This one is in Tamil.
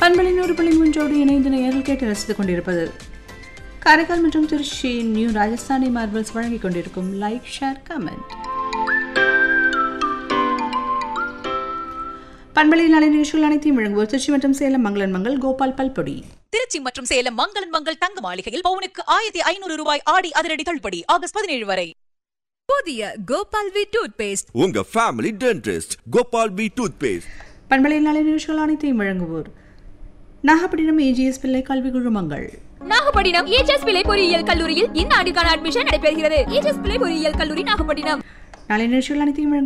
பண்பலின் ஒரு பள்ளி ஒன்றோடு இணைந்து நேரில் கேட்டு ரசித்துக் கொண்டிருப்பது காரைக்கால் மற்றும் திருச்சி நியூ ராஜஸ்தானி மார்பிள்ஸ் வழங்கிக் கொண்டிருக்கும் லைக் ஷேர் கமெண்ட் பண்பலையில் நாளை நிகழ்ச்சிகள் அனைத்தையும் வழங்குவோர் திருச்சி மற்றும் சேலம் மங்களன் மங்கள் கோபால் பல்பொடி திருச்சி மற்றும் சேலம் மங்களன் மங்கள் தங்க மாளிகையில் பவுனுக்கு ஆயிரத்தி ஐநூறு ரூபாய் ஆடி அதிரடி தள்ளுபடி ஆகஸ்ட் பதினேழு வரை புதிய கோபால் வி டூத் பேஸ்ட் உங்க family dentist Gopal P toothpaste பண்பலையில் நாளை நிகழ்ச்சிகள் அனைத்தையும் வழங்குவோர் நாகப்பட்டினம் ஏஜிஎஸ் பிள்ளை கல்வி குழுமங்கள் நாகப்பட்டினம் ஏஜஸ் பிள்ளை பொறியியல் கல்லூரியில் இந்த ஆண்டிற்கான அட்மிஷன் நடைபெறுகிறது ஏஜஸ் பிள்ளை பொறியியல் கல்லூரி நாகப்பட்டினம் நாளை நிகழ்ச்சிகள் அனைத்தையும் வழங்குவோர்